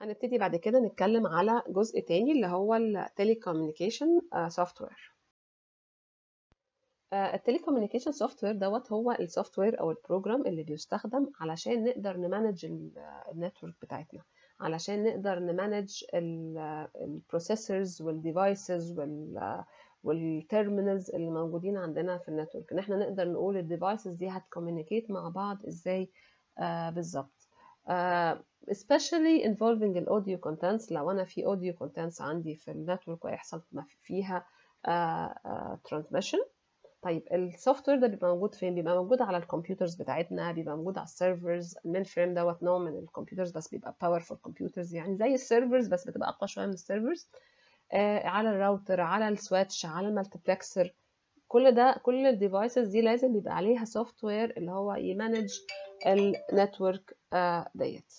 هنبتدي بعد كده نتكلم على جزء تاني اللي هو التليكوميونيكيشن سوفت وير التليكوميونيكيشن سوفت وير دوت هو السوفت وير او البروجرام اللي بيستخدم علشان نقدر نمانج النتورك بتاعتنا علشان نقدر نمانج البروسيسورز والديفايسز وال والتيرمينالز اللي موجودين عندنا في النتورك ان احنا نقدر نقول الديفايسز دي هتكوميونيكيت مع بعض ازاي آه بالظبط آه especially involving الاوديو contents لو انا في audio contents عندي في النتورك ويحصل فيها ترانسميشن uh, uh, طيب السوفت وير ده بيبقى موجود فين بيبقى موجود على الكمبيوترز بتاعتنا بيبقى موجود على السيرفرز المين فريم دوت نوع من الكمبيوترز بس بيبقى باورفul كمبيوترز يعني زي السيرفرز بس بتبقى اقوى شويه من السيرفرز آه على الراوتر على السويتش على المالتيبلكسر كل ده كل الديفايسز دي لازم يبقى عليها سوفت وير اللي هو يمانج النتورك آه ديت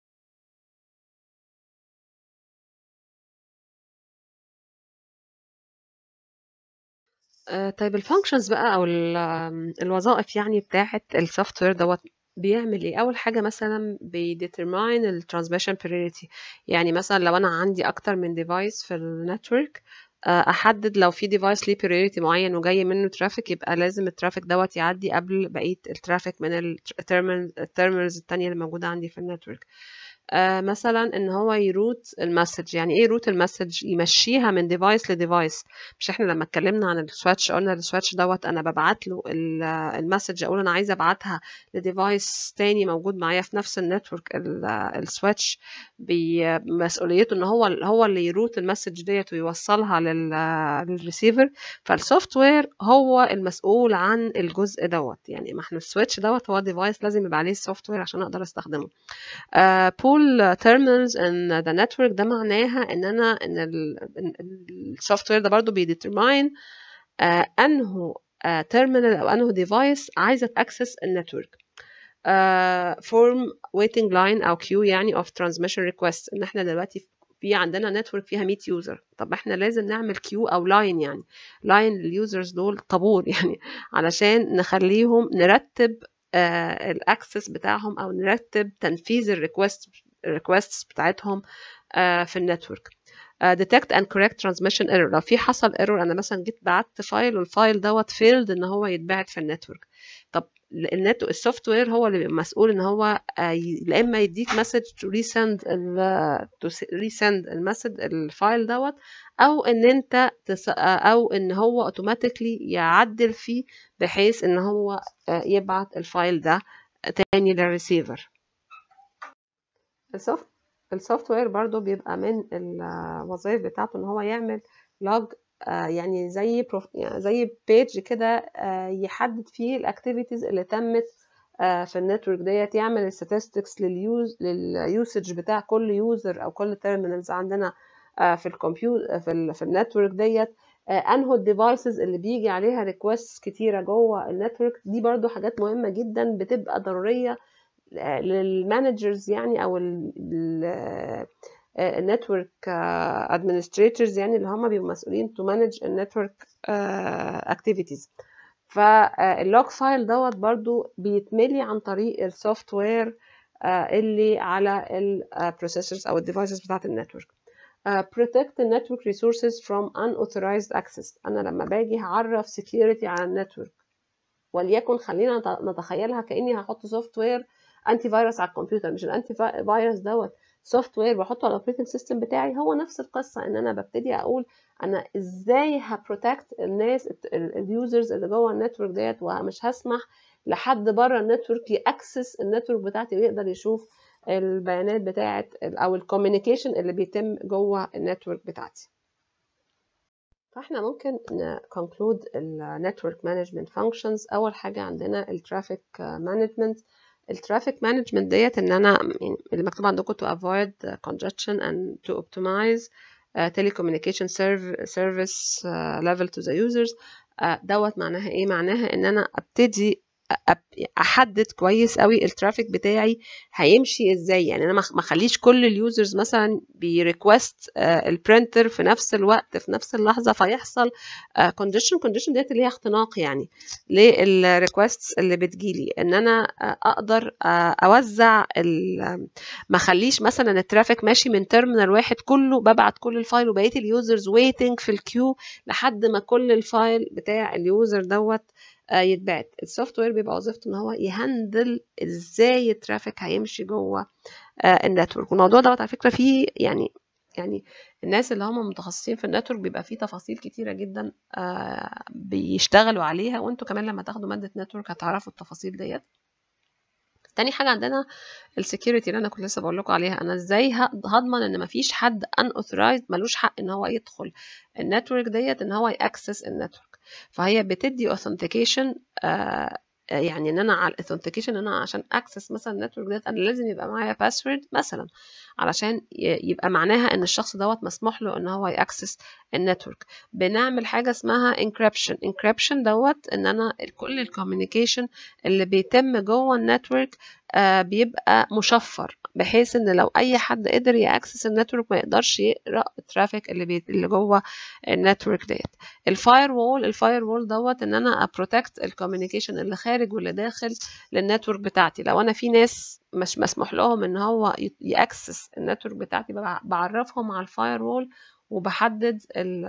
آه طيب الفانكشنز بقى او الوظائف يعني بتاعه السوفت وير دوت بيعمل ايه اول حاجه مثلا بيديترماين الترانسميشن بريوريتي يعني مثلا لو انا عندي اكتر من ديفايس في النتورك احدد لو في ديفايس ليه بريوريتي معين وجاي منه ترافيك يبقى لازم الترافيك دوت يعدي قبل بقيه الترافيك من التيرمينالز التانية اللي موجوده عندي في النتورك آه مثلا ان هو يروت المسج يعني ايه يروت المسج يمشيها من ديفايس لديفايس مش احنا لما اتكلمنا عن السويتش قلنا السويتش دوت انا ببعت له المسج اقول انا عايزه ابعتها لديفايس تاني موجود معايا في نفس النتورك السويتش بمسؤوليته ان هو هو اللي يروت المسج ديت ويوصلها للريسيفر فالسوفت وير هو المسؤول عن الجزء دوت يعني ما احنا السويتش دوت هو ديفايس لازم يبقى عليه السوفت وير عشان اقدر استخدمه uh, pull terminals in the network ده معناها ان انا ان السوفت وير ده برضو بيديترماين uh, انه uh, terminal او انه device عايزه تاكسس النتورك uh, form waiting line او queue يعني of transmission request ان احنا دلوقتي في عندنا نتورك فيها 100 يوزر طب احنا لازم نعمل كيو او لاين يعني لاين لليوزرز دول طابور يعني علشان نخليهم نرتب آه الاكسس بتاعهم او نرتب تنفيذ الريكوست الريكوستس بتاعتهم آه في النتورك uh, detect and correct transmission error لو في حصل error انا مثلا جيت بعت فايل والفايل دوت فيلد ان هو يتبعت في النتورك طب النت السوفت وير هو اللي مسؤول ان هو يا اما يديك مسج تو ريسند تو ريسند المسج الفايل دوت او ان انت تس او ان هو اوتوماتيكلي يعدل فيه بحيث ان هو يبعت الفايل ده تاني للريسيفر السوفت السوفت وير برضو بيبقى من الوظائف بتاعته ان هو يعمل لوج آه يعني زي بروف... يعني زي بيج كده آه يحدد فيه الاكتيفيتيز اللي تمت آه في النتورك ديت يعمل الستاتستكس لليوز لليوسج بتاع كل يوزر او كل تيرمينالز عندنا في الكمبيوتر في, ال... في النتورك ديت انهو الديفايسز اللي بيجي عليها ريكوست كتيره جوه النتورك دي برضو حاجات مهمه جدا بتبقى ضروريه للمانجرز يعني او النتورك ادمنستريتورز يعني اللي هم بيبقوا مسؤولين تو مانج النتورك اكتيفيتيز فاللوج فايل دوت برضو بيتملي عن طريق السوفت وير اللي على البروسيسورز او الديفايسز بتاعت النتورك protect the network resources from unauthorized access انا لما باجي هعرف security على النتورك وليكن خلينا نتخيلها كاني هحط سوفت وير انتي فيروس على الكمبيوتر مش الانتي فيروس دوت سوفت وير بحطه على الاوبريتنج سيستم بتاعي هو نفس القصه ان انا ببتدي اقول انا ازاي هبروتكت الناس اليوزرز اللي جوه النتورك ديت ومش هسمح لحد بره النتورك ياكسس النتورك بتاعتي ويقدر يشوف البيانات بتاعت او الكوميونيكيشن اللي بيتم جوه النتورك بتاعتي فاحنا ممكن نكونكلود النتورك مانجمنت فانكشنز اول حاجه عندنا الترافيك مانجمنت الترافيك مانجمنت ديت ان انا يعني اللي مكتوب عندكم to avoid congestion and to optimize uh, telecommunication serv service uh, level to the users uh, دوت معناها ايه معناها ان انا ابتدي احدد كويس قوي الترافيك بتاعي هيمشي ازاي يعني انا ما اخليش كل اليوزرز مثلا بيريكوست البرينتر في نفس الوقت في نفس اللحظه فيحصل كونديشن كونديشن ديت اللي هي اختناق يعني للريكوست اللي بتجيلي ان انا اقدر اوزع ما اخليش مثلا الترافيك ماشي من تيرمينال واحد كله ببعت كل الفايل وبقيه اليوزرز ويتنج في الكيو لحد ما كل الفايل بتاع اليوزر دوت يتبعت السوفت وير بيبقى وظيفته ان هو يهندل ازاي الترافيك هيمشي جوه النتورك والموضوع دوت على فكره فيه يعني يعني الناس اللي هم متخصصين في النتورك بيبقى فيه تفاصيل كتيره جدا بيشتغلوا عليها وانتوا كمان لما تاخدوا ماده نتورك هتعرفوا التفاصيل ديت تاني حاجه عندنا السكيورتي اللي انا كنت لسه بقول لكم عليها انا ازاي هضمن ان مفيش حد ان اوثرايزد ملوش حق ان هو يدخل النتورك ديت ان هو ياكسس النتورك فهي بتدي authentication آه يعني ان انا على الاثنتيكيشن ان انا عشان اكسس مثلا النتورك ديت انا لازم يبقى معايا باسورد مثلا علشان يبقى معناها ان الشخص دوت مسموح له ان هو ياكسس النتورك بنعمل حاجه اسمها encryption encryption دوت ان انا كل الكوميونيكيشن اللي بيتم جوه النتورك آه بيبقى مشفر بحيث ان لو اي حد قدر ياكسس النتورك ما يقدرش يقرا الترافيك اللي بي... اللي جوه النتورك ديت الفاير وول الفاير وول دوت ان انا ابروتكت الكوميونيكيشن اللي خارج واللي داخل للنتورك بتاعتي لو انا في ناس مش مسموح لهم ان هو ياكسس النتورك بتاعتي بعرفهم على الفاير وول وبحدد ال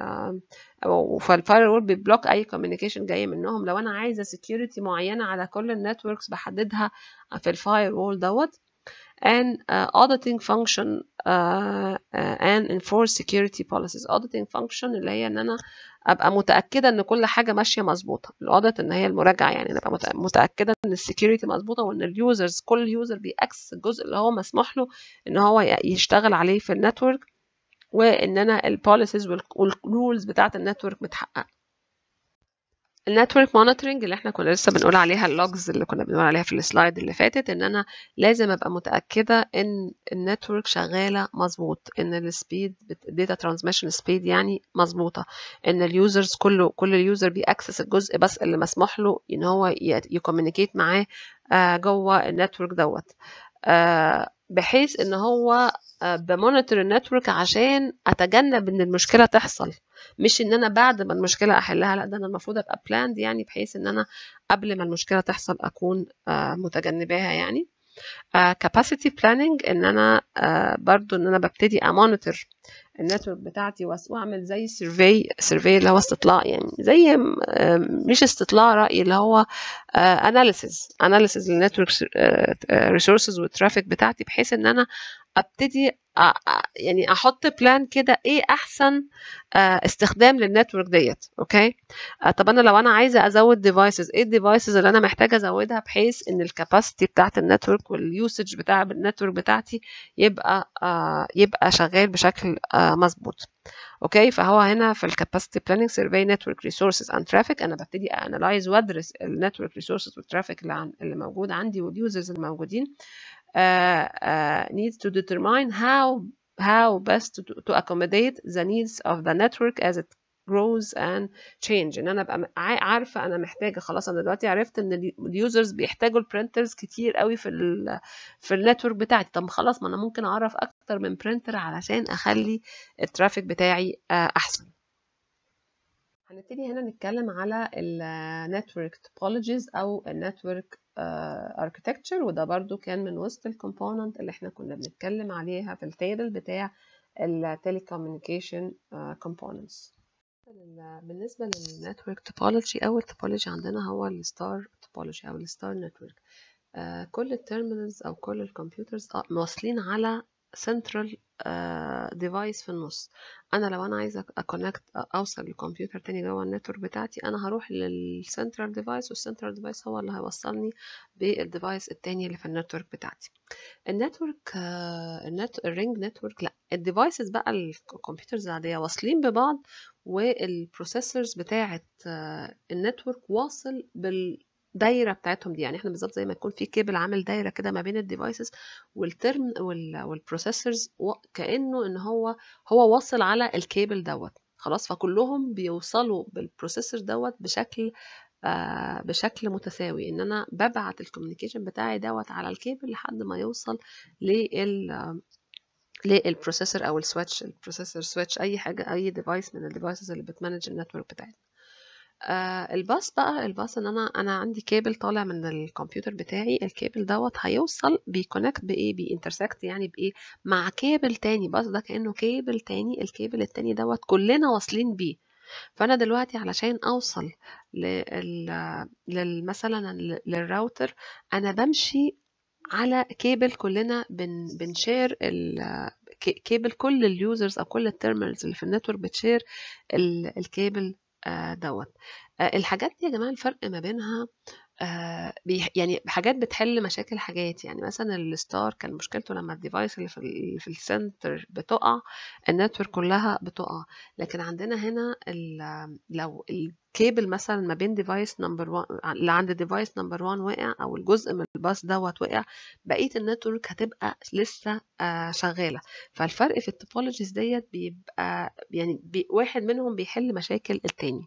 فالفاير وول بيبلوك اي كوميونيكيشن جاي منهم لو انا عايزه سكيورتي معينه على كل النتوركس بحددها في الفاير وول دوت and uh, auditing function uh, uh, and enforce security policies auditing function اللي هي ان انا ابقى متاكده ان كل حاجه ماشيه مظبوطه الاوديت ان هي المراجعه يعني انا ابقى متاكده ان السكيورتي مظبوطه وان اليوزرز كل يوزر بيأكسس الجزء اللي هو مسموح له ان هو يشتغل عليه في النتورك وان انا البوليسيز والرولز بتاعه النتورك متحققه النتورك مونيتورنج اللي احنا كنا لسه بنقول عليها اللوجز اللي كنا بنقول عليها في السلايد اللي فاتت ان انا لازم ابقى متاكده ان النتورك شغاله مظبوط ان السبيد الداتا ترانسميشن سبيد يعني مظبوطه ان اليوزرز كله كل اليوزر بيأكسس الجزء بس اللي مسموح له ان هو يكومينيكيت معاه جوه النتورك دوت بحيث ان هو بمونيتور النتورك عشان اتجنب ان المشكله تحصل مش ان انا بعد ما المشكله احلها لا ده انا المفروض ابقى بلاند يعني بحيث ان انا قبل ما المشكله تحصل اكون متجنباها يعني capacity planning ان انا برضو ان انا ببتدي امونيتور النتورك بتاعتي واعمل زي سيرفي سيرفي اللي هو استطلاع يعني زي مش استطلاع راي اللي هو اناليسيز اناليسيز للنتورك ريسورسز والترافيك بتاعتي بحيث ان انا ابتدي يعني احط بلان كده ايه احسن استخدام للنتورك ديت اوكي طب انا لو انا عايزه ازود ديفايسز ايه الديفايسز اللي انا محتاجه ازودها بحيث ان الكاباسيتي بتاعت النتورك واليوسج بتاع النتورك بتاعتي يبقى يبقى شغال بشكل مظبوط اوكي فهو هنا في الكاباسيتي بلاننج سيرفي نتورك ريسورسز اند ترافيك انا ببتدي انالايز وادرس النتورك ريسورسز والترافيك اللي, عن اللي موجود عندي واليوزرز الموجودين Uh, uh, needs to determine how how best to, to accommodate the needs of the network as it grows and change ان انا ابقى عارفه انا محتاجه خلاص انا دلوقتي عرفت ان اليوزرز بيحتاجوا البرنترز كتير قوي في ال في النتورك بتاعتي طب خلاص ما انا ممكن اعرف اكتر من برنتر علشان اخلي الترافيك بتاعي احسن هنبتدي هنا نتكلم على النتورك توبولوجيز او النتورك اركتكتشر وده برضو كان من وسط الكومبوننت اللي احنا كنا بنتكلم عليها في التيبل بتاع التليكوميونيكيشن كومبوننتس بالنسبه للنتورك توبولوجي اول توبولوجي عندنا هو الستار توبولوجي او الستار نتورك كل التيرمينالز او كل الكمبيوترز واصلين على سنترال ديفايس في النص انا لو انا عايزه اكونكت اوصل لكمبيوتر تاني جوه النتورك بتاعتي انا هروح للسنترال ديفايس والسنترال ديفايس هو اللي هيوصلني بالديفايس التاني اللي في النتورك بتاعتي النتورك النت الرينج نتورك لا الديفايسز بقى الكمبيوترز العاديه واصلين ببعض والبروسيسورز بتاعه النتورك واصل بال دايره بتاعتهم دي يعني احنا بالظبط زي ما يكون في كيبل عامل دايره كده ما بين الديفايسز والترم والبروسيسورز كانه ان هو هو واصل على الكيبل دوت خلاص فكلهم بيوصلوا بالبروسيسور دوت بشكل آه بشكل متساوي ان انا ببعت الكوميونيكيشن بتاعي دوت على الكيبل لحد ما يوصل لل للبروسيسور او السويتش البروسيسور سويتش اي حاجه اي ديفايس من الديفايسز اللي بتمانج النتورك بتاعتنا آه الباص بقى الباص ان انا انا عندي كيبل طالع من الكمبيوتر بتاعي الكيبل دوت هيوصل بيكونكت بايه بينترسكت يعني بايه مع كيبل تاني باص ده كانه كيبل تاني الكيبل التاني دوت كلنا واصلين بيه فانا دلوقتي علشان اوصل لل لل- مثلا للراوتر انا بمشي على كيبل كلنا بن بنشير ال- كي- كيبل كل اليوزرز او كل التيرمينالز اللي في النتورك بتشير ال- الكيبل آه، دوت آه، الحاجات دي يا جماعه الفرق ما بينها آه، بيح- يعني حاجات بتحل مشاكل حاجات يعني مثلا الستار كان مشكلته لما الديفايس اللي في ال في السنتر بتقع النتورك كلها بتقع لكن عندنا هنا ال- لو الكيبل مثلا ما بين ديفايس نمبر 1 اللي عند ديفايس نمبر 1 وقع او الجزء من الباص دوت وقع بقيه النتورك هتبقى لسه آه، شغاله فالفرق في التوبولوجيز ديت بيبقى يعني بي واحد منهم بيحل مشاكل التاني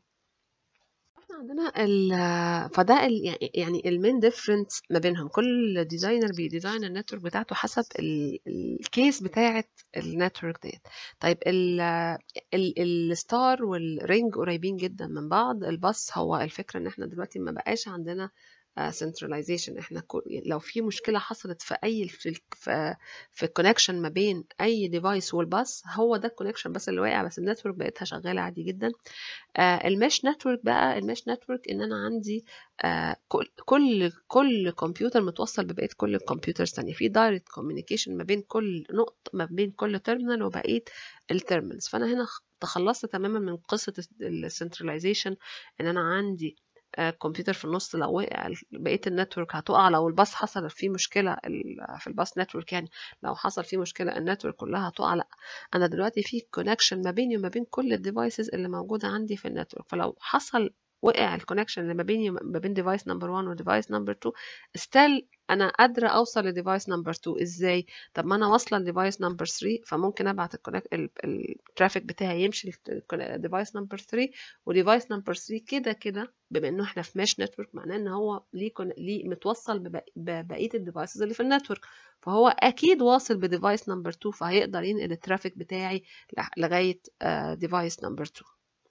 احنا عندنا ال فده ال يعني يعني المين ديفرنس ما بينهم كل ديزاينر بيديزاين النتورك بتاعته حسب الكيس بتاعه النتورك ديت طيب ال ال الستار والرينج قريبين جدا من بعض الباص هو الفكره ان احنا دلوقتي ما بقاش عندنا سنتراليزيشن احنا كو- لو في مشكله حصلت في اي في ال- في, في الكونكشن ما بين اي ديفايس والباص هو ده الكونكشن بس اللي واقع بس النتورك بقتها شغاله عادي جدا آه المش نتورك بقى المش نتورك ان انا عندي آه كل كل كل كمبيوتر متوصل ببقيه كل الكمبيوترز الثانيه في دايركت كوميونيكيشن ما بين كل نقطه ما بين كل تيرمينال وبقيه التيرمينالز فانا هنا خ- تخلصت تماما من قصه السنتراليزيشن ان انا عندي آه، كمبيوتر في النص لو وقع ال- بقيه النتورك هتقع لو الباص حصل فيه مشكله ال- في الباص نتورك يعني لو حصل فيه مشكله النتورك كلها هتقع لا انا دلوقتي في كونكشن ما بيني وما بين كل الديفايسز اللي موجوده عندي في النتورك فلو حصل وقع الكونكشن اللي ما بيني وما بين ديفايس نمبر 1 وديفايس نمبر 2 ستيل انا قادره اوصل لديفايس نمبر 2 ازاي طب ما انا واصله لديفايس نمبر 3 فممكن ابعت الترافيك بتاعي يمشي لديفايس نمبر 3 وديفايس نمبر 3 كده كده بما انه احنا في مش نتورك معناه ان هو ليه كون- ليه متوصل ببق- ببقيه الديفايسز اللي في النتورك فهو اكيد واصل بديفايس نمبر 2 فهيقدر ينقل الترافيك بتاعي لح- لغايه ديفايس نمبر 2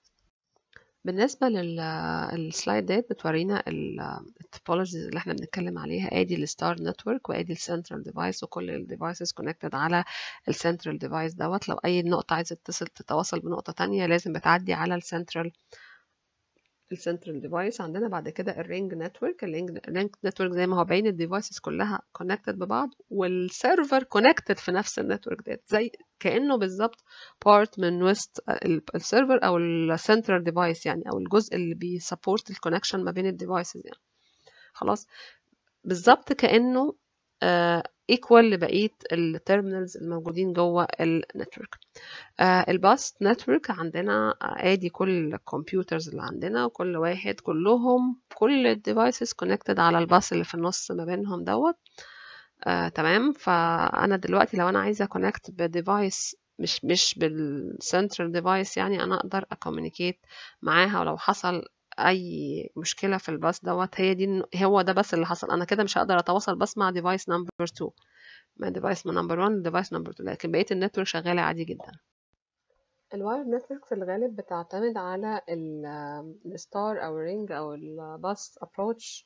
بالنسبة للسلايد ديت بتورينا التوبولوجيز اللي احنا بنتكلم عليها ادي الستار نتورك وادي السنترال ديفايس وكل الديفايسز كونكتد على السنترال ديفايس دوت لو اي نقطة عايزة تتصل تتواصل بنقطة تانية لازم بتعدي على السنترال السنترال ديفايس عندنا بعد كده الرينج نتورك الرينج نتورك زي ما هو باين الديفايسز كلها كونكتد ببعض والسيرفر كونكتد في نفس النتورك ديت زي كانه بالظبط بارت من وسط السيرفر او السنترال ديفايس يعني او الجزء اللي بيسبورت الكونكشن ما بين الديفايسز يعني خلاص بالظبط كانه ايكوال لبقيه التيرمينالز الموجودين جوه النتورك الباس نتورك عندنا آه، ادي كل الكمبيوترز اللي عندنا وكل واحد كلهم كل الديفايسز كونكتد على الباص اللي في النص ما بينهم دوت آه، تمام فانا دلوقتي لو انا عايزه كونكت بديفايس مش مش بالسنترال ديفايس يعني انا اقدر اكومينيكيت معاها ولو حصل اي مشكله في الباص دوت هي دي هو ده بس اللي حصل انا كده مش هقدر اتواصل بس مع ديفايس نمبر 2 مع ديفايس نمبر 1 ديفايس نمبر 2 لكن بقيه النتورك شغاله عادي جدا الواير نتورك في الغالب بتعتمد على الستار او الرينج او الباس ابروتش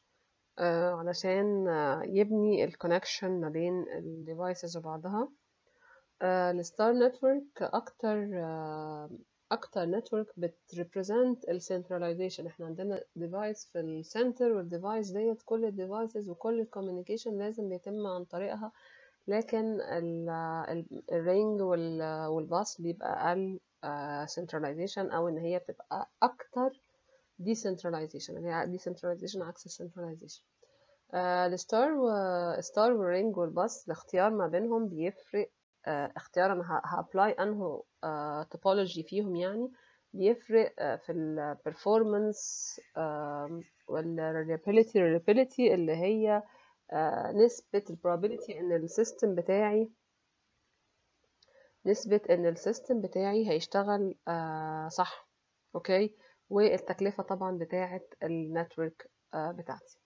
علشان آه، يبني الكونكشن ما بين الديفايسز وبعضها الستار نتورك اكتر آه، اكتر نتورك بتريبريزنت السنتراليزيشن احنا عندنا ديفايس في السنتر والديفايس ديت كل الديفايسز وكل الكوميونيكيشن لازم يتم عن طريقها لكن الرينج والباص بيبقى اقل سنتراليزيشن او ان هي بتبقى اكتر decentralization اللي هي decentralization عكس السنتراليزيشن الستار والستار والرينج والباص الاختيار ما بينهم بيفرق آه، اختيار انا هابلاي انه توبولوجي فيهم يعني بيفرق آه، في البرفورمانس والريلابيليتي الريلابيليتي اللي هي آه، نسبة البروبابيلتي ان السيستم بتاعي نسبة ان السيستم بتاعي هيشتغل آه، صح اوكي والتكلفة طبعا بتاعة النتورك بتاعتي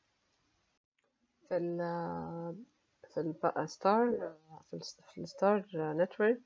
في ال في الستار في الستار نتورك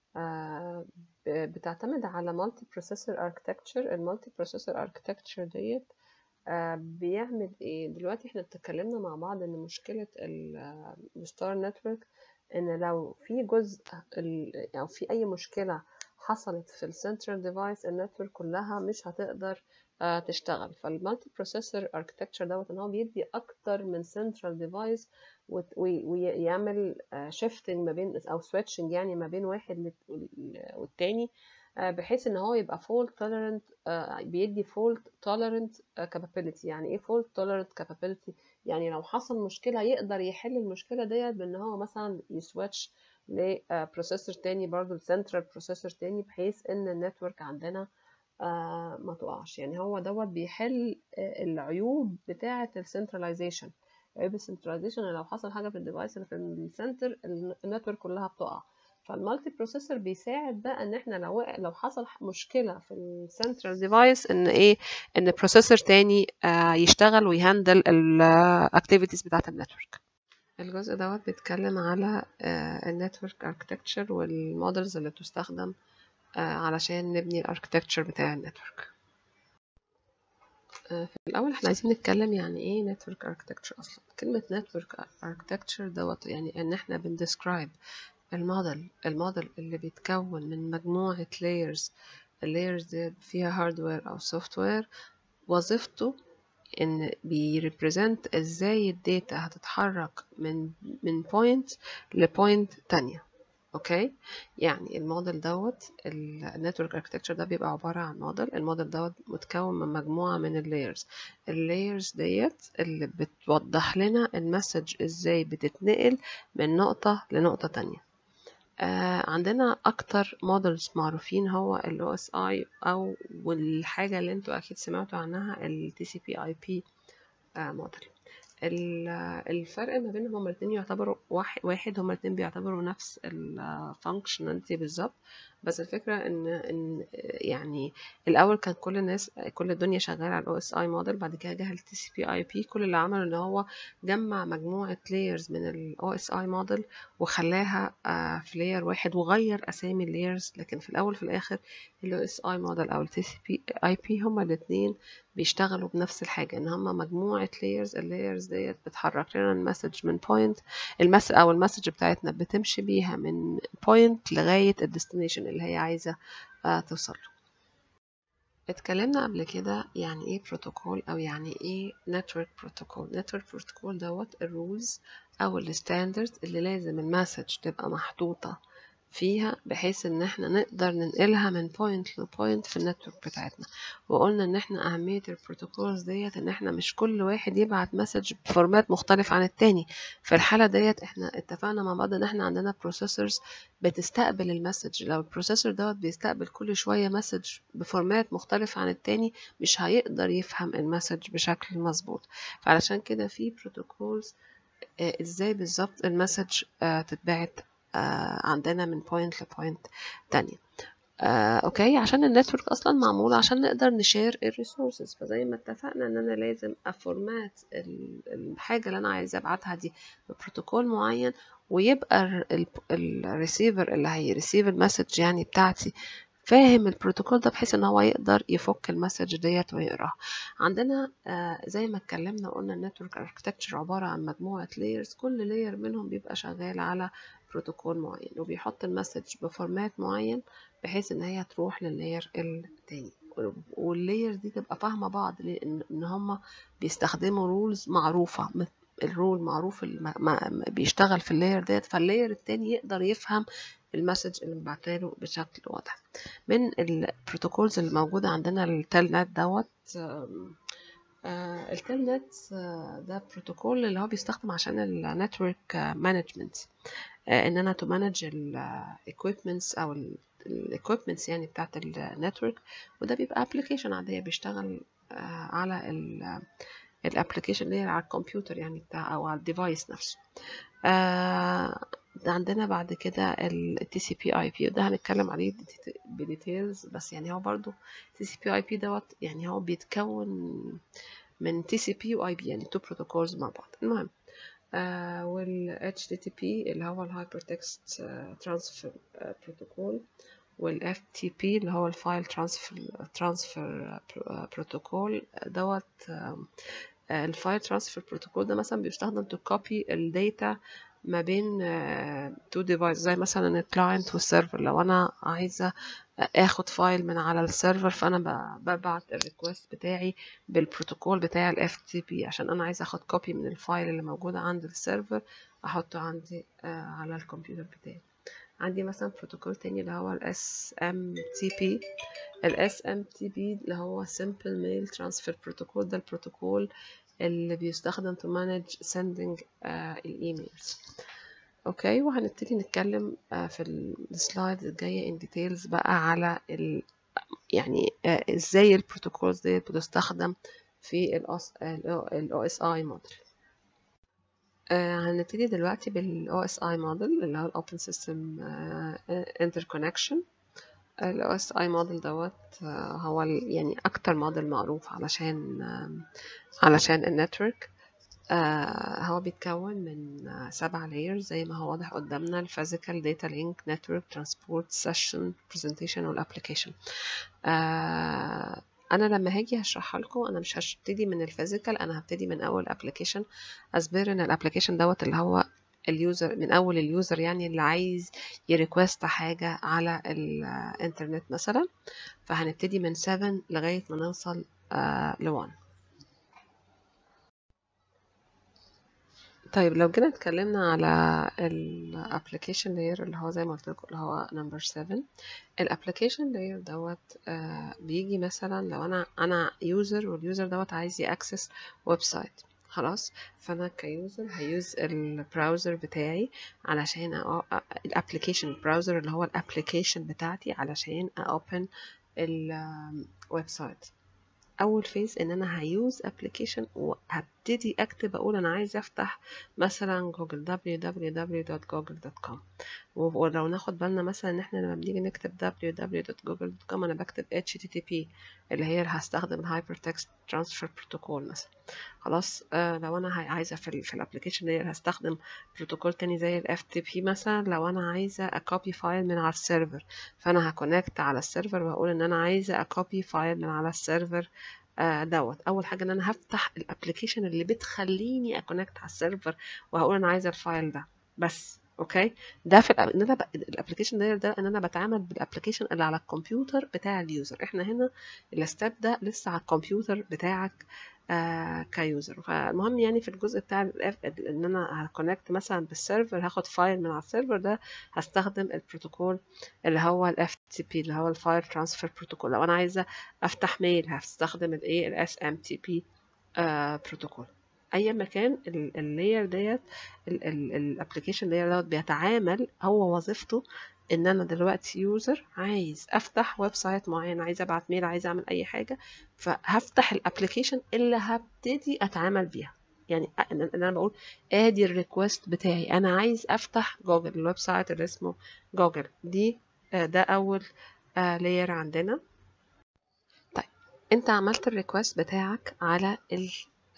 بتعتمد على مالتي بروسيسور اركتكتشر المالتي بروسيسور اركتكتشر ديت بيعمل ايه دلوقتي احنا اتكلمنا مع بعض ان مشكلة الستار نتورك ان لو في جزء او في اي مشكلة حصلت في السنترال ديفايس النتورك كلها مش هتقدر تشتغل فالمالتي بروسيسور اركتكتشر دوت ان هو بيدي اكتر من سنترال ديفايس ويعمل شيفتنج ما بين او سويتشنج يعني ما بين واحد والتاني بحيث ان هو يبقى fault tolerant بيدي fault tolerant capability يعني ايه fault tolerant capability يعني لو حصل مشكلة يقدر يحل المشكلة ديت بان هو مثلا يسويتش لبروسيسور تاني برضو السنترال بروسيسور تاني بحيث ان النتورك عندنا ما تقعش يعني هو دوت بيحل العيوب بتاعة السنتراليزيشن عيب السنتراليزيشن لو حصل حاجة في الديفايس اللي في السنتر النتورك كلها بتقع فالمالتي بروسيسور بيساعد بقى ان احنا لو لو حصل مشكله في السنترال ديفايس ان ايه ان بروسيسور تاني آه يشتغل ويهندل الاكتيفيتيز بتاعه النتورك الجزء دوت بيتكلم على آه النتورك اركتكتشر والمودلز اللي بتستخدم آه علشان نبني الاركتكتشر بتاع النتورك في الأول احنا عايزين نتكلم يعني ايه نتورك اركتكتشر أصلا كلمة نتورك اركتكتشر دوت يعني ان احنا بندسكرايب الموديل الموديل اللي بيتكون من مجموعة layers اللايرز دي فيها هاردوير أو سوفت وير وظيفته إن بيريبريزنت إزاي الداتا هتتحرك من من بوينت لبوينت تانية اوكي يعني الموديل دوت النتورك اركتكتشر ده بيبقى عباره عن موديل الموديل دوت متكون من مجموعه من اللايرز اللايرز ديت اللي بتوضح لنا المسج ازاي بتتنقل من نقطه لنقطه تانية آه عندنا اكتر مودلز معروفين هو ال OSI او والحاجه اللي انتوا اكيد سمعتوا عنها ال TCP IP آه موديل الفرق ما بينهم هما الاتنين يعتبروا واحد هما الاتنين بيعتبروا نفس الفانكشناليتي بالظبط بس الفكرة ان ان يعني الاول كان كل الناس كل الدنيا شغالة على الاو اس اي موديل بعد كده جه التي سي بي اي بي كل اللي عمله ان هو جمع مجموعة لايرز من الاو اس اي موديل وخلاها في لاير واحد وغير اسامي اللايرز لكن في الاول في الاخر الاو اس اي موديل او التي سي بي اي بي هما الاتنين بيشتغلوا بنفس الحاجة ان هما مجموعة لايرز اللايرز ديت بتحرك لنا المسج من بوينت المس او المسج بتاعتنا بتمشي بيها من بوينت لغاية الديستنيشن اللي هي عايزة آه توصل له اتكلمنا قبل كده يعني ايه بروتوكول او يعني ايه نتورك بروتوكول نتورك بروتوكول دوت الرولز او الستاندرد اللي لازم المسج تبقى محطوطة فيها بحيث ان احنا نقدر ننقلها من بوينت لبوينت في النتورك بتاعتنا وقلنا ان احنا اهمية البروتوكولز ديت ان احنا مش كل واحد يبعت مسج بفورمات مختلف عن التاني في الحالة ديت احنا اتفقنا مع بعض ان احنا عندنا بروسيسورز بتستقبل المسج لو البروسيسور دوت بيستقبل كل شوية مسج بفورمات مختلف عن التاني مش هيقدر يفهم المسج بشكل مظبوط فعلشان كده في بروتوكولز اه ازاي بالظبط المسج اه تتبعت آه عندنا من بوينت لبوينت تانية آه اوكي عشان النتورك اصلا معمول عشان نقدر نشير الريسورسز فزي ما اتفقنا ان انا لازم افورمات الحاجه اللي انا عايزه ابعتها دي ببروتوكول معين ويبقى الريسيفر اللي هيريسيف المسج يعني بتاعتي فاهم البروتوكول ده بحيث ان هو يقدر يفك المسج ديت ويقراها عندنا آه زي ما اتكلمنا قلنا النتورك اركتكتشر عباره عن مجموعه لايرز كل لاير منهم بيبقى شغال على بروتوكول معين وبيحط المسج بفورمات معين بحيث ان هي تروح لللاير التاني واللاير دي تبقى فاهمه بعض لان ان هما بيستخدموا رولز معروفه الرول معروف بيشتغل في اللاير ديت فاللاير التاني يقدر يفهم المسج اللي مبعتاله بشكل واضح من البروتوكولز اللي موجودة عندنا التيل نت دوت التيل نت ده بروتوكول اللي هو بيستخدم عشان النتورك مانجمنت ان انا تو مانج الايكويبمنتس او الايكويبمنتس يعني بتاعت النتورك وده بيبقى ابلكيشن عادية بيشتغل على الابلكيشن اللي هي على الكمبيوتر يعني بتاع او على الديفايس نفسه ده عندنا بعد كده ال TCP IP وده هنتكلم عليه بديتيلز بس يعني هو برضو TCP IP دوت يعني هو بيتكون من TCP و IP يعني two protocols مع بعض المهم آه وال HTTP اللي هو ال Hypertext Transfer Protocol وال FTP اللي هو الفايل ترانسفير ترانسفير بروتوكول دوت الفايل ترانسفير بروتوكول ده مثلا بيستخدم تو كوبي الداتا ما بين تو ديفايس زي مثلا الكلاينت والسيرفر لو انا عايزه اخد فايل من على السيرفر فانا ببعت الريكوست بتاعي بالبروتوكول بتاع الاف تي بي عشان انا عايزه اخد كوبي من الفايل اللي موجوده عند السيرفر احطه عندي على الكمبيوتر بتاعي عندي مثلا بروتوكول تاني اللي هو ال SMTP ال SMTP اللي هو Simple Mail Transfer Protocol ده البروتوكول اللي بيستخدم to manage sending uh, الايميلز اوكي وهنبتدي نتكلم uh, في السلايد الجاية in details بقى على ال يعني uh, ازاي البروتوكولز دي بتستخدم في ال OSI موديل هنبتدي دلوقتي بال OSI موديل اللي هو ال Open System Interconnection ال OSI موديل دوت هو يعني أكتر موديل معروف علشان علشان النتورك هو بيتكون من سبع layers زي ما هو واضح قدامنا ال Physical Data Link Network Transport Session Presentation وال Application انا لما هاجي هشرحها لكم انا مش هبتدي من الفيزيكال انا هبتدي من اول ابلكيشن اسبير ان الابلكيشن دوت اللي هو اليوزر من اول اليوزر يعني اللي عايز يريكوست حاجة على الانترنت مثلا فهنبتدي من 7 لغاية ما نوصل ل 1 طيب لو جينا اتكلمنا على الابلكيشن لاير اللي هو زي ما قلت لكم اللي هو نمبر 7 الابلكيشن لاير دوت آه بيجي مثلا لو انا انا يوزر واليوزر دوت عايز ياكسس ويب سايت خلاص فانا كيوزر هيوز البراوزر بتاعي علشان الابلكيشن البراوزر اللي هو الابلكيشن بتاعتي علشان اوبن الويب سايت اول فيز ان انا هيوز ابلكيشن وهبتدي اكتب اقول انا عايز افتح مثلا جوجل www.google.com ولو ناخد بالنا مثلا ان احنا لما بنيجي نكتب www.google.com انا بكتب http اللي هي اللي هستخدم الهايبر تكست ترانسفير بروتوكول مثلا خلاص آه لو انا عايزه في, في الابلكيشن دي هستخدم بروتوكول تاني زي الاف تي بي مثلا لو انا عايزه اكوبي فايل من على السيرفر فانا هكونكت على السيرفر واقول ان انا عايزه اكوبي فايل من على السيرفر آه دوت اول حاجه ان انا هفتح الابلكيشن اللي بتخليني اكونكت على السيرفر وهقول انا عايزه الفايل ده بس اوكي ده في ان انا الابلكيشن ده ده ان انا بتعامل بالابلكيشن اللي على الكمبيوتر بتاع اليوزر احنا هنا الستep ده لسه على الكمبيوتر بتاعك آه كيوزر فالمهم يعني في الجزء بتاع ان انا هكونكت مثلا بالسيرفر هاخد فايل من على السيرفر ده هستخدم البروتوكول اللي هو ال FTP اللي هو الفايل ترانسفير بروتوكول لو انا عايزه افتح ميل هستخدم الايه ال SMTP آه بروتوكول اي مكان اللاير ديت الابلكيشن لاير دوت بيتعامل هو وظيفته ان انا دلوقتي يوزر عايز افتح ويب سايت معين عايز ابعت ميل عايز اعمل اي حاجه فهفتح الابلكيشن اللي هبتدي اتعامل بيها يعني ان انا بقول ادي الريكوست بتاعي انا عايز افتح جوجل الويب سايت اللي اسمه جوجل دي ده اول لاير عندنا طيب انت عملت الريكوست بتاعك على ال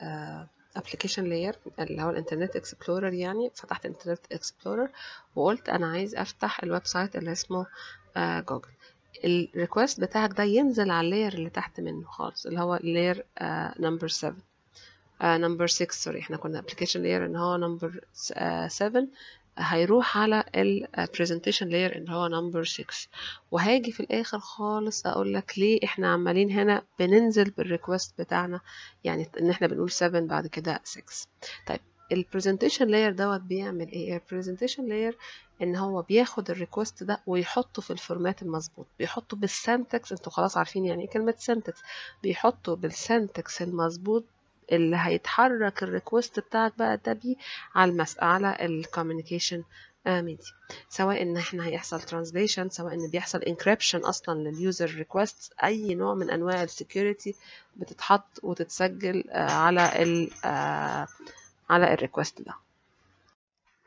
ابلكيشن لاير اللي هو الانترنت اكسبلورر يعني فتحت الانترنت اكسبلورر وقلت انا عايز افتح الويب سايت اللي اسمه آه جوجل الريكوست بتاعك ده ينزل على اللاير اللي تحت منه خالص اللي هو لاير نمبر 7 نمبر 6 سوري احنا كنا ابلكيشن لاير ان هو نمبر 7 هيروح على البرزنتيشن لاير اللي هو نمبر 6 وهاجي في الاخر خالص اقول لك ليه احنا عمالين هنا بننزل بالريكوست بتاعنا يعني ان احنا بنقول 7 بعد كده 6 طيب البرزنتيشن لاير دوت بيعمل ايه البرزنتيشن لاير ان هو بياخد الريكوست ده ويحطه في الفورمات المظبوط بيحطه بالسنتكس انتوا خلاص عارفين يعني ايه كلمه سنتكس بيحطه بالسنتكس المظبوط اللي هيتحرك الريكوست بتاعك بقى ده بيه على المس على الكوميونيكيشن ميديا سواء ان احنا هيحصل ترانسليشن سواء ان بيحصل انكريبشن اصلا لليوزر ريكوست اي نوع من انواع السكيورتي بتتحط وتتسجل على ال على الريكوست ده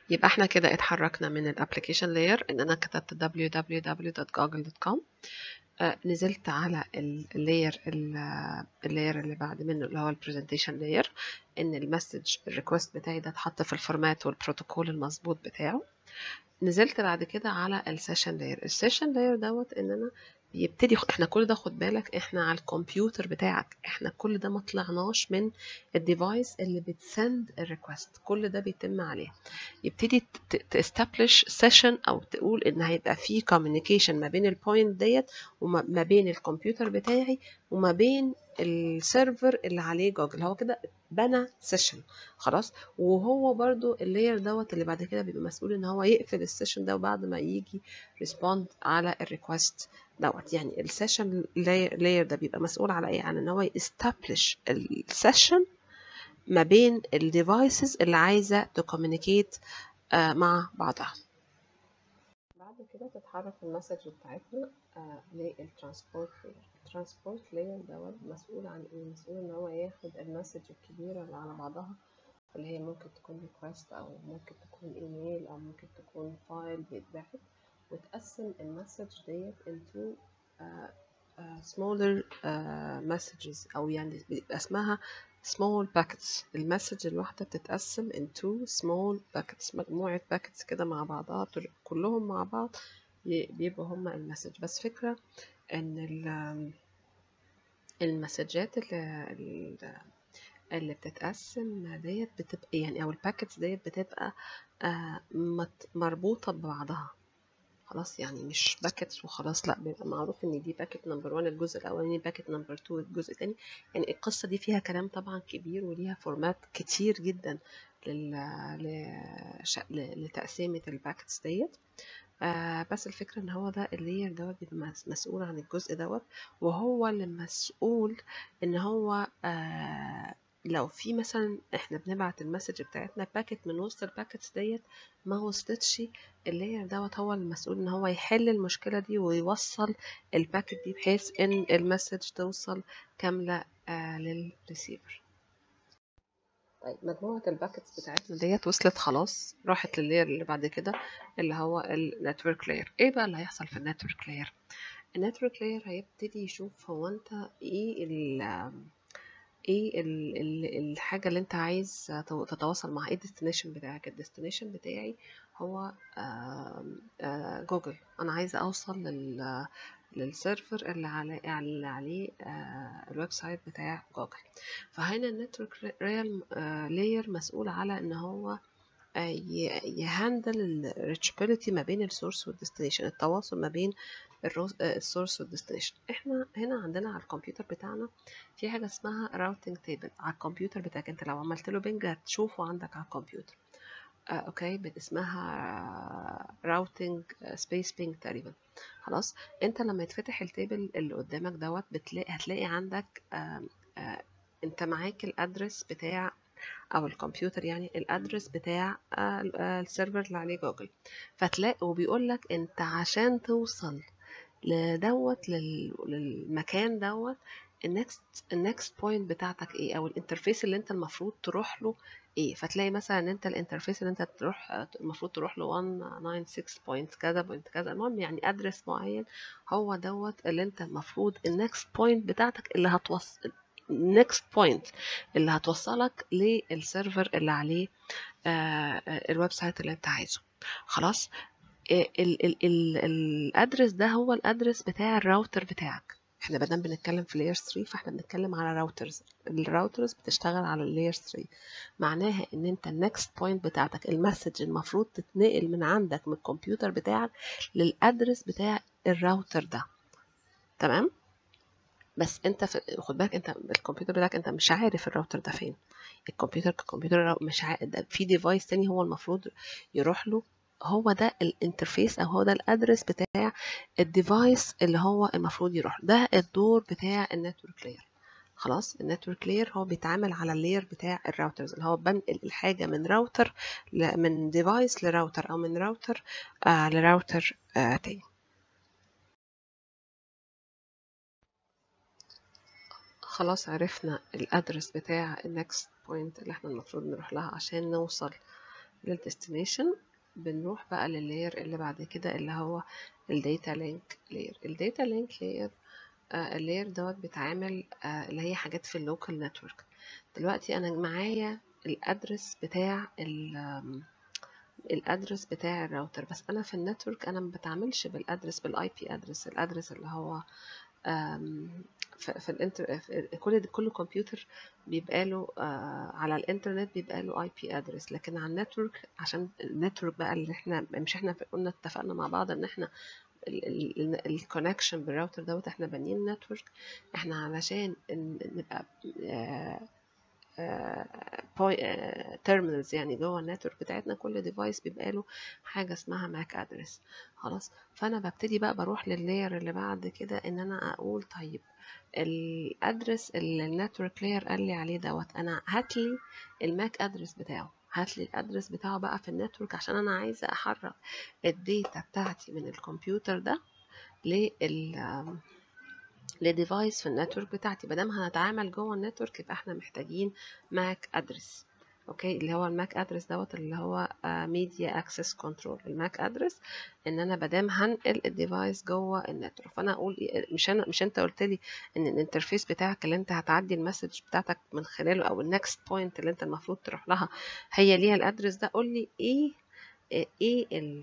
يبقى احنا كده اتحركنا من الابلكيشن لاير ان انا كتبت www.google.com آه نزلت على اللاير اللاير اللي بعد منه اللي هو البرزنتيشن لاير ان المسج الريكوست بتاعي ده اتحط في الفورمات والبروتوكول المظبوط بتاعه نزلت بعد كده على السيشن لاير السيشن لاير دوت ان انا يبتدي احنا كل ده خد بالك احنا على الكمبيوتر بتاعك احنا كل ده ما طلعناش من الديفايس اللي بتسند الريكوست كل ده بيتم عليه يبتدي تستبلش سيشن او تقول ان هيبقى في كوميونيكيشن ما بين البوينت ديت وما بين الكمبيوتر بتاعي وما بين السيرفر اللي عليه جوجل هو كده بنى سيشن خلاص وهو برضو اللاير دوت اللي بعد كده بيبقى مسؤول ان هو يقفل السيشن ده وبعد ما يجي ريسبوند على الريكوست دوت يعني السيشن لاير ده بيبقى مسؤول على ايه عن ان هو يستبلش السيشن ما بين الديفايسز اللي عايزه تكوميونيكيت مع بعضها بعد كده تتحرك المسج بتاعتنا آه للترانسبورت لاير الترانسبورت لاير دوت مسؤول عن ايه مسؤول ان هو ياخد المسج الكبيره اللي على بعضها اللي هي ممكن تكون ريكوست او ممكن تكون ايميل او ممكن تكون فايل بيتبعت وتقسم المسج ديت into uh, uh, smaller uh, messages او يعني بيبقى اسمها small packets المسج الواحدة بتتقسم into small packets مجموعة packets كده مع بعضها كلهم مع بعض بيبقوا هما المسج بس فكرة ان المسجات اللي, اللي بتتقسم ديت بتبقى يعني او الباكتس ديت بتبقى مربوطة ببعضها خلاص يعني مش باكتس وخلاص لا بيبقى معروف ان دي باكت نمبر 1 الجزء الاولاني باكت نمبر 2 الجزء الثاني يعني القصه دي فيها كلام طبعا كبير وليها فورمات كتير جدا لل... لش... لتقسيمه الباكتس ديت آه بس الفكرة ان هو ده اللاير دوت بيبقى مسؤول عن الجزء دوت وهو اللي مسؤول ان هو آه لو في مثلا احنا بنبعت المسج بتاعتنا باكت من وسط الباكتس ديت ما وصلتش اللاير دوت هو المسؤول ان هو يحل المشكلة دي ويوصل الباكت دي بحيث ان المسج توصل كاملة آه للريسيفر طيب مجموعة الباكتس بتاعتنا ديت وصلت خلاص راحت لللاير اللي بعد كده اللي هو النتورك لاير ايه بقى اللي هيحصل في النتورك لاير النتورك لاير هيبتدي يشوف هو انت ايه ال ايه ال ال الحاجة اللي انت عايز تتواصل معها ايه الديستنيشن بتاعك الديستنيشن بتاعي هو آآ آآ جوجل انا عايزة اوصل لل للسيرفر اللي عليه اللي عليه الويب سايت بتاع جوجل فهنا النتورك ريال لاير مسؤول على ان هو يهندل الريتشابيلتي ما بين السورس والديستنيشن التواصل ما بين السورس والديستنيشن احنا هنا عندنا على الكمبيوتر بتاعنا في حاجه اسمها راوتنج تيبل على الكمبيوتر بتاعك انت لو عملت له بنج هتشوفه عندك على الكمبيوتر آه اوكي اسمها راوتنج سبيس بينج تقريبا خلاص انت لما يتفتح التيبل اللي قدامك دوت بتلاقي هتلاقي عندك آه آه انت معاك الادرس بتاع او الكمبيوتر يعني الادرس بتاع السيرفر اللي عليه جوجل فتلاقي وبيقول لك انت عشان توصل لدوت للمكان دوت النكست النكست بوينت بتاعتك ايه او الانترفيس اللي انت المفروض تروح له ايه فتلاقي مثلا ان انت الانترفيس اللي انت تروح المفروض تروح له 196 بوينت كذا بوينت كذا المهم يعني ادرس معين هو دوت اللي انت المفروض النكست بوينت بتاعتك اللي هتوصل next point اللي هتوصلك للسيرفر اللي عليه آه الويب سايت اللي انت عايزه خلاص الادرس ده هو الادرس بتاع الراوتر بتاعك احنا بدل بنتكلم في لاير 3 فاحنا بنتكلم على راوترز الراوترز بتشتغل على اللاير 3 معناها ان انت النكست بوينت بتاعتك المسج المفروض تتنقل من عندك من الكمبيوتر بتاعك للادرس بتاع الراوتر ده تمام بس انت في... خد بالك انت الكمبيوتر بتاعك انت مش عارف الراوتر ده فين الكمبيوتر ككمبيوتر مش عارف ده في ديفايس تاني هو المفروض يروح له هو ده الانترفيس او هو ده الادرس بتاع الديفايس اللي هو المفروض يروح ده الدور بتاع النتورك لاير خلاص النتورك لاير هو بيتعامل على اللاير بتاع الراوترز اللي هو بنقل الحاجه من راوتر ل... من ديفايس لراوتر او من راوتر آه لراوتر آه تاني خلاص عرفنا الادرس بتاع النكست بوينت اللي احنا المفروض نروح لها عشان نوصل للديستنيشن بنروح بقى لللاير اللي بعد كده اللي هو الداتا لينك لاير الداتا لينك لاير اللاير دوت بيتعامل آه اللي هي حاجات في اللوكال نتورك دلوقتي انا معايا الادرس بتاع الادرس بتاع الراوتر بس انا في النتورك انا ما بتعاملش بالادرس بالاي بي ادرس الادرس اللي هو في, في الانتر في كل كل كمبيوتر بيبقى له آه على الانترنت بيبقى له اي بي ادرس لكن على النتورك عشان النتورك بقى اللي احنا مش احنا قلنا اتفقنا مع بعض ان احنا الكونكشن بالراوتر دوت احنا بانيين نتورك احنا علشان نبقى آه تيرمينالز يعني جوه النتورك بتاعتنا كل ديفايس بيبقى له حاجه اسمها ماك ادرس خلاص فانا ببتدي بقى بروح لللاير اللي بعد كده ان انا اقول طيب الادرس اللي النتورك لاير قال لي عليه دوت انا هات لي الماك ادرس بتاعه هات لي الادرس بتاعه بقى في النتورك عشان انا عايزه احرك الداتا بتاعتي من الكمبيوتر ده لل لديفايس في النتورك بتاعتي مادام هنتعامل جوه النتورك يبقى احنا محتاجين ماك ادرس اوكي اللي هو الماك ادرس دوت اللي هو ميديا اكسس كنترول الماك ادرس ان انا مادام هنقل الديفايس جوه النتورك فانا اقول مش انا مش انت قلت لي ان الانترفيس بتاعك اللي انت هتعدي المسج بتاعتك من خلاله او النكست بوينت اللي انت المفروض تروح لها هي ليها الادرس ده قول لي ايه ايه ال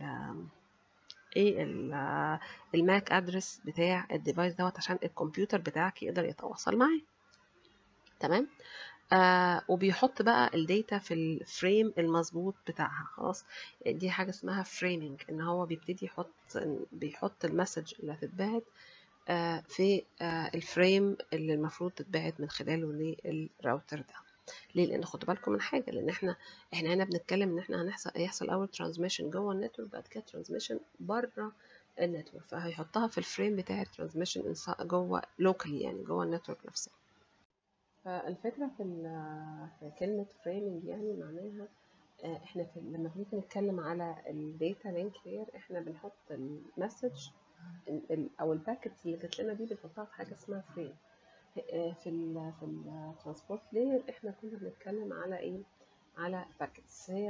ايه الماك ادرس بتاع الديفايس دوت عشان الكمبيوتر بتاعك يقدر يتواصل معاه تمام آه وبيحط بقى الداتا في الفريم المظبوط بتاعها خلاص دي حاجه اسمها فريمنج ان هو بيبتدي يحط بيحط المسج اللي هتتبعت آه في آه الفريم اللي المفروض تتبعت من خلاله للراوتر ده ليه لان خدوا بالكم من حاجه لان احنا احنا هنا بنتكلم ان احنا هنحصل هيحصل اول ترانسميشن جوه النتورك بعد كده ترانسميشن بره النتورك فهيحطها في الفريم بتاع الترانسميشن جوه لوكالي يعني جوه النتورك نفسها فالفكره في في كلمه فريمنج يعني معناها احنا في لما بنيجي نتكلم على الداتا لينك لاير احنا بنحط المسج او الباكتس اللي جات لنا دي بنحطها في حاجه اسمها فريم في ال في الترانسبورت لاير احنا كنا بنتكلم على ايه على باكيتس هي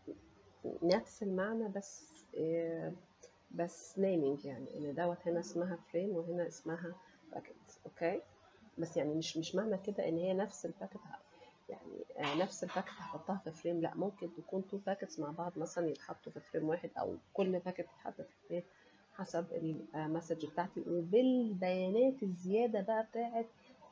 نفس المعنى بس بس نيمينج يعني ان دوت هنا اسمها فريم وهنا اسمها باكيت اوكي بس يعني مش مش معنى كده ان هي نفس الباكيت يعني نفس الباكيت هحطها في فريم لا ممكن تكون تو باكيتس مع بعض مثلا يتحطوا في فريم واحد او كل باكيت يتحط في فريم حسب المسج بتاعتي وبالبيانات الزياده بقى بتاعت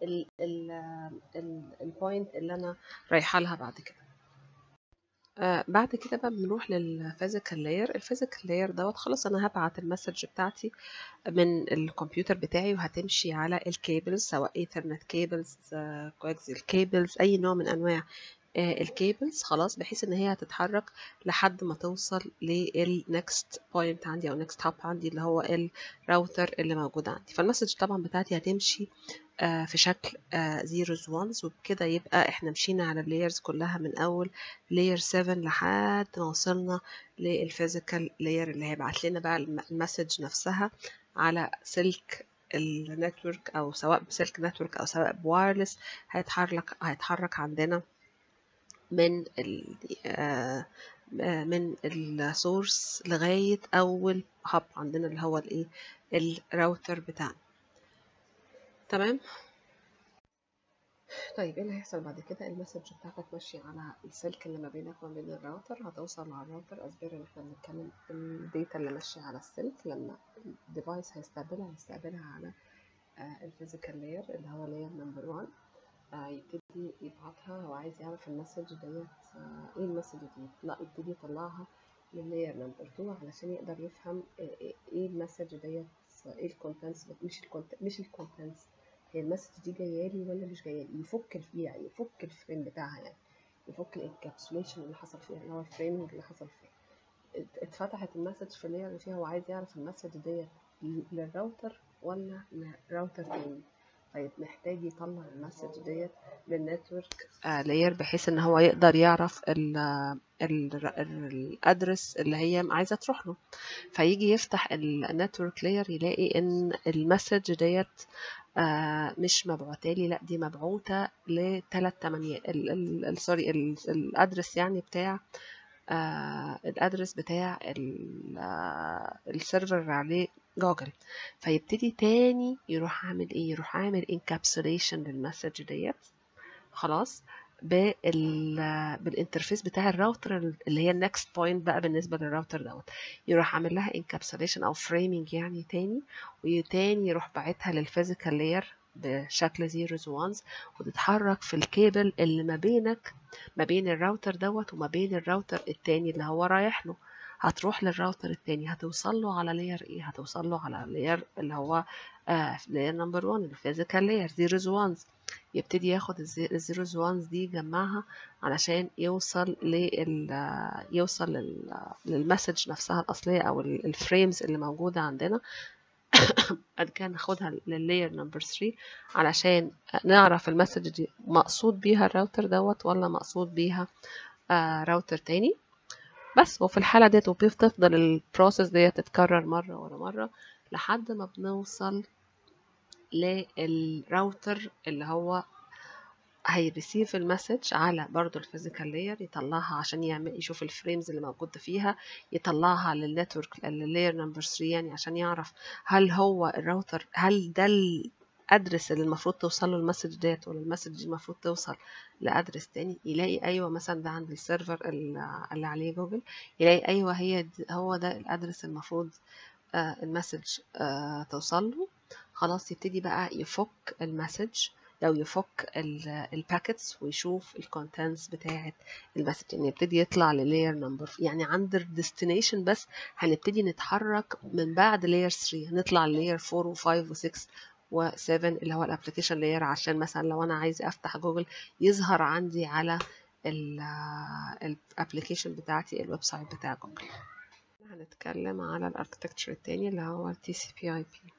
البوينت اللي انا رايحه لها بعد كده آه بعد كده بقى بنروح للفيزيكال لاير الفيزيكال لاير دوت خلاص انا هبعت المسج بتاعتي من الكمبيوتر بتاعي وهتمشي على الكيبلز سواء ايثرنت كيبلز آه كواكسيل كيبلز اي نوع من انواع آه الكيبلز خلاص بحيث ان هي هتتحرك لحد ما توصل للنكست بوينت عندي او نكست هاب عندي اللي هو الراوتر اللي موجود عندي فالمسج طبعا بتاعتي هتمشي آه في شكل زيروز آه وانز وبكده يبقى احنا مشينا على اللايرز كلها من اول لاير 7 لحد ما وصلنا للفيزيكال لاير اللي هيبعت لنا بقى المسج نفسها على سلك النتورك او سواء بسلك نتورك او سواء بوايرلس هيتحرك هيتحرك عندنا من ال من السورس لغاية أول هاب عندنا اللي هو الإيه الراوتر بتاعنا تمام طيب ايه اللي هيحصل بعد كده المسج بتاعتك ماشية على السلك اللي ما بينك وما بين الراوتر هتوصل على الراوتر أسبير إن احنا بنتكلم الداتا اللي ماشية على السلك لما الديفايس هيستقبلها هيستقبلها على الفيزيكال لاير اللي هو لاير نمبر 1 يبتدي يبعتها هو عايز يعرف المسج ديت ايه المسج دي لا يبتدي يطلعها لللاير نمبر 2 علشان يقدر يفهم ايه المسج ديت ايه الكونتنتس مش الكونتنت مش الكونتنتس هي المسج دي جايه لي ولا مش جايه لي يفك فيها يعني يفك الفريم بتاعها يعني يفك الانكابسوليشن اللي حصل فيها اللي هو الفريمنج اللي حصل فيها اتفتحت المسج في اللاير اللي فيها هو عايز يعرف المسج ديت للراوتر ولا لراوتر تاني طيب محتاج يطلع المسج ديت للنتورك لاير بحيث ان هو يقدر يعرف الادرس اللي هي عايزه تروح له فيجي يفتح النتورك لاير يلاقي ان المسج ديت آه مش مبعوته لي لا دي مبعوته لثلاث تمانيات سوري الادرس يعني بتاع الادرس بتاع السيرفر اللي عليه جوجل فيبتدي تاني يروح عامل ايه يروح عامل انكابسوليشن للمسج ديت خلاص بال بالانترفيس بتاع الراوتر اللي هي النكست بوينت بقى بالنسبه للراوتر دوت يروح عامل لها انكابسوليشن او فريمنج يعني تاني وتاني يروح باعتها للفيزيكال لاير بشكل زيروز وانز وتتحرك في الكيبل اللي ما بينك ما بين الراوتر دوت وما بين الراوتر التاني اللي هو رايح له هتروح للراوتر التاني هتوصل له على لاير ايه هتوصل له على لاير اللي هو لاير نمبر 1 الفيزيكال لاير زيروز وانز يبتدي ياخد الزيروز وانز دي يجمعها علشان يوصل لل يوصل لل... للمسج نفسها الأصلية أو الفريمز اللي موجودة عندنا بعد كده ناخدها لللاير نمبر 3 علشان نعرف المسج دي مقصود بيها الراوتر دوت ولا مقصود بيها آه راوتر تاني بس وفي الحالة ديت وبتفضل البروسيس ديت تتكرر مرة ورا مرة لحد ما بنوصل للراوتر اللي هو هيريسيف المسج على برضو الفيزيكال لاير يطلعها عشان يعمل يشوف الفريمز اللي موجودة فيها يطلعها للنتورك لللاير نمبر 3 يعني عشان يعرف هل هو الراوتر هل ده الادرس اللي المفروض توصل له المسج ديت ولا المسج دي المفروض توصل لادرس تاني يلاقي ايوه مثلا ده عند السيرفر اللي عليه جوجل يلاقي ايوه هي هو ده الادرس المفروض آه المسج آه توصل له خلاص يبتدي بقى يفك المسج لو يفك الباكتس ويشوف الكونتنتس بتاعه المسج يعني يبتدي يطلع للاير نمبر يعني عند الديستنيشن بس هنبتدي نتحرك من بعد لاير 3 هنطلع للاير 4 و5 و6 و7 اللي هو الابلكيشن لاير عشان مثلا لو انا عايز افتح جوجل يظهر عندي على الابلكيشن بتاعتي الويب سايت بتاع جوجل هنتكلم على الاركتكتشر التاني اللي هو ال TCP IP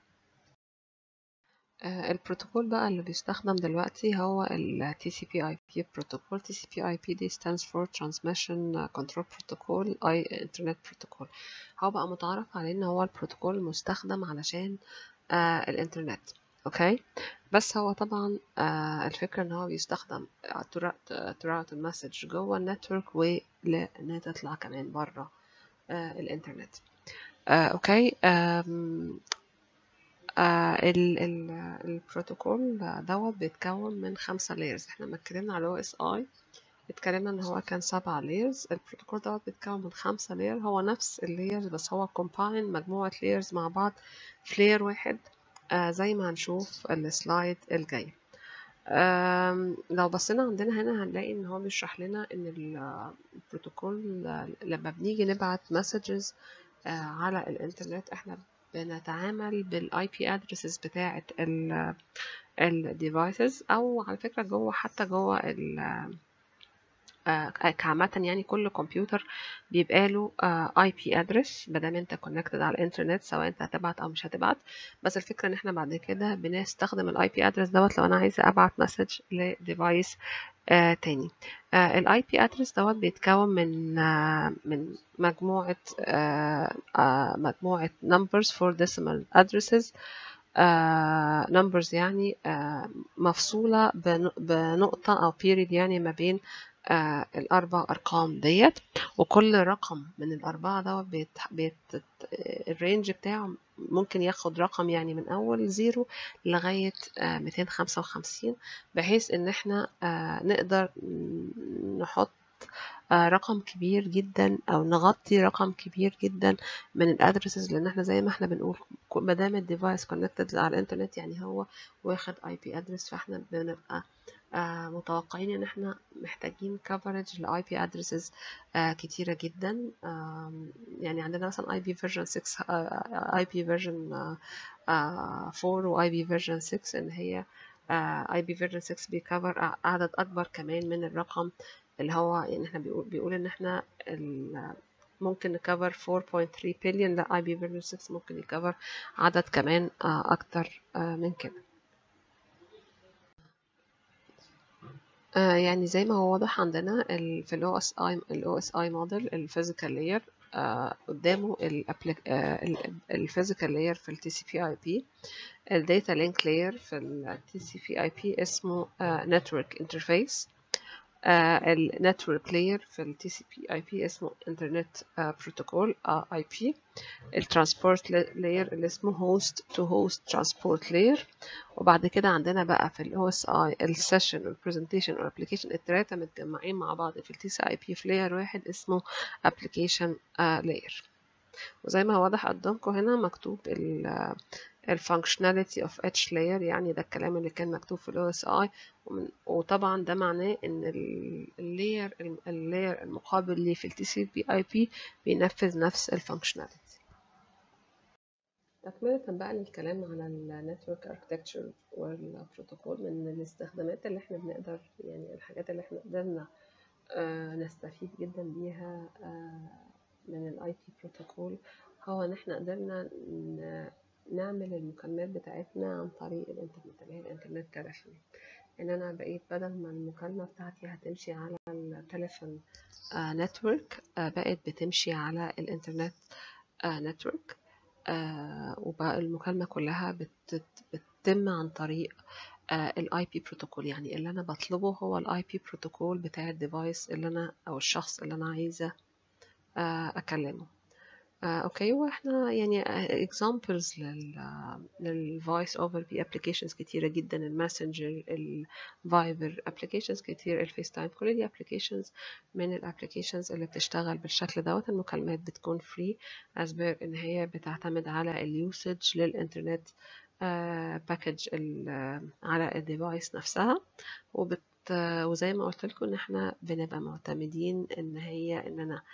البروتوكول بقى اللي بيستخدم دلوقتي هو ال TCP/IP بروتوكول TCP/IP دي stands for Transmission Control Protocol I Internet Protocol هو بقى متعارف عليه ان هو البروتوكول المستخدم علشان آه الانترنت اوكي بس هو طبعا آه الفكرة ان هو بيستخدم throughout المسج جوه النتورك ولانها تطلع كمان بره آه الانترنت آه اوكي آم آه ال ال البروتوكول دوت بيتكون من خمسة layers احنا لما اتكلمنا على او اس اي اتكلمنا ان هو كان سبعة layers البروتوكول دوت بيتكون من خمسة layer هو نفس اللايرز بس هو combine مجموعة layers مع بعض في layer واحد آه زي ما هنشوف السلايد الجاي لو بصينا عندنا هنا هنلاقي ان هو بيشرح لنا ان البروتوكول لما بنيجي نبعت مسجز آه على الانترنت احنا بنتعامل بالاي بي ادريسز بتاعه الديفايسز او على فكره جوه حتى جوه ال كعامة يعني كل كمبيوتر بيبقى له اي بي ادرس مادام انت كونكتد على الانترنت سواء انت هتبعت او مش هتبعت بس الفكره ان احنا بعد كده بنستخدم الاي بي ادرس دوت لو انا عايزه ابعت مسج لديفايس آه تاني الاي بي ادرس دوت بيتكون من آه من مجموعه آه آه مجموعه numbers for decimal addresses آه numbers يعني آه مفصوله بنقطه او period يعني ما بين آه الأربع أرقام ديت وكل رقم من الأربعة دوت بيت بيت الرينج بتاعه ممكن ياخد رقم يعني من أول زيرو لغاية آه 255 بحيث إن إحنا آه نقدر نحط آه رقم كبير جدا او نغطي رقم كبير جدا من الادرسز لان احنا زي ما احنا بنقول ما دام الديفايس كونكتد على الانترنت يعني هو واخد اي بي ادرس فاحنا بنبقى آه متوقعين ان احنا محتاجين coverage لاي بي ادرسز آه كتيرة جدا آه يعني عندنا مثلا اي بي فيرجن 6 اي بي فيرجن 4 واي بي فيرجن 6 ان هي اي بي فيرجن 6 بيكفر عدد اكبر كمان من الرقم اللي هو يعني احنا بيقول, بيقول ان احنا ممكن نكفر 4.3 بليون لا اي بي فيرجن 6 ممكن يكفر عدد كمان اكتر من كده آه يعني زي ما هو واضح عندنا ال في الاو اس اي الاو اس اي موديل الفيزيكال لاير قدامه الفيزيكال لاير في التي سي بي اي بي الداتا لينك لاير في التي سي بي اي بي اسمه نتورك انترفيس النتورك لاير في ال TCP IP اسمه انترنت بروتوكول IP الترانسبورت لاير اللي اسمه هوست تو هوست ترانسبورت لاير وبعد كده عندنا بقى في ال OSI السيشن والبرزنتيشن والابلكيشن التلاتة متجمعين مع بعض في ال TCP في لاير واحد اسمه application لاير وزي ما هو واضح قدامكم هنا مكتوب ال الفانكشناليتي اوف اتش layer يعني ده الكلام اللي كان مكتوب في الاو اس اي وطبعا ده معناه ان اللاير اللاير المقابل ليه في التي سي بي اي بي بينفذ نفس الفانكشناليتي تكملة بقى للكلام على النتورك اركتكتشر والبروتوكول من الاستخدامات اللي احنا بنقدر يعني الحاجات اللي احنا قدرنا آه نستفيد جدا بيها آه من الاي بي بروتوكول هو ان احنا قدرنا نعمل المكالمات بتاعتنا عن طريق الانترنت اللي هي الانترنت تليفون ان انا بقيت بدل ما المكالمة بتاعتي هتمشي على التليفون آه نتورك آه بقت بتمشي على الانترنت آه نتورك آه وبقى المكالمة كلها بت بتتم عن طريق الاي بي بروتوكول يعني اللي انا بطلبه هو الاي بي بروتوكول بتاع الديفايس اللي انا او الشخص اللي انا عايزة آه اكلمه آه، اوكي واحنا يعني examples لل للفويس اوفر في applications كتيرة جدا الماسنجر الفايبر applications كتير الفيس تايم كل دي applications من الابلكيشنز اللي بتشتغل بالشكل دوت المكالمات بتكون فري اسباب ان هي بتعتمد على اليوسج للانترنت باكج على الديفايس نفسها وبت وزي ما قلت لكم ان احنا بنبقى معتمدين ان هي ان انا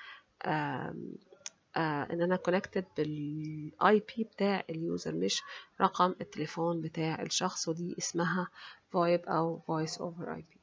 آه ان انا كونكتد بالاي بي بتاع اليوزر مش رقم التليفون بتاع الشخص ودي اسمها فايب او فويس اوفر اي بي